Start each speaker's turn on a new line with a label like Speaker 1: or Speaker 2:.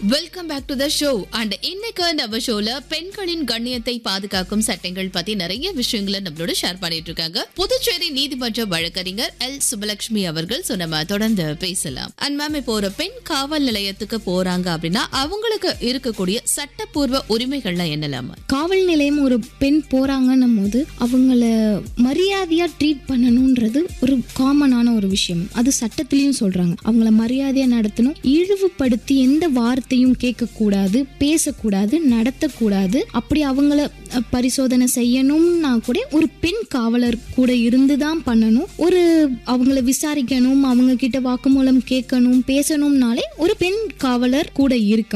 Speaker 1: welcome back to the show and இன்னைக்கு நம்ம ஷோல பெண்களின் கண்ணியத்தை பாதுகாக்கும் சட்டங்கள் பத்தி நிறைய விஷயங்களை நம்மளோட ஷேர் பண்ணிட்டு இருக்காங்க புதுச்சேரி நீதிமன்ற வழக்கறிஞர் எல் சுபலட்சுமி அவர்கள் so நம்ம தொடர்ந்து பேசலாம் அண்ட் மேம் இப்போ ஒரு பெண் காவல் நிலையத்துக்கு போறாங்க அப்படின்னா அவங்களுக்கு இருக்கக்கூடிய சட்டப்பூர்வ உரிமைகள்லாம் என்னலாம்
Speaker 2: காவல் நிலையம் ஒரு பெண் போறாங்கன்னும் போது அவங்கள மரியாதையா ட்ரீட் பண்ணணுன்றது ஒரு காமனான ஒரு விஷயம் அது சட்டத்திலையும் சொல்றாங்க அவங்கள மரியாதையா நடத்தணும் இழிவுபடுத்தி எந்த வார்த்தையும் கேட்கக்கூடாது பேசக்கூடாது நடத்தக்கூடாது அப்படி அவங்கள அஹ், பரிசோதனை செய்யணும்னா கூட ஒரு பெண் காவலர் கூட இருந்து தான் பண்ணணும் ஒரு அவங்கள விசாரிக்கணும் அவங்க கிட்ட வாக்குமூலம் கேட்கணும் பேசணும்னாலே ஒரு பெண் காவலர் கூட இருக்க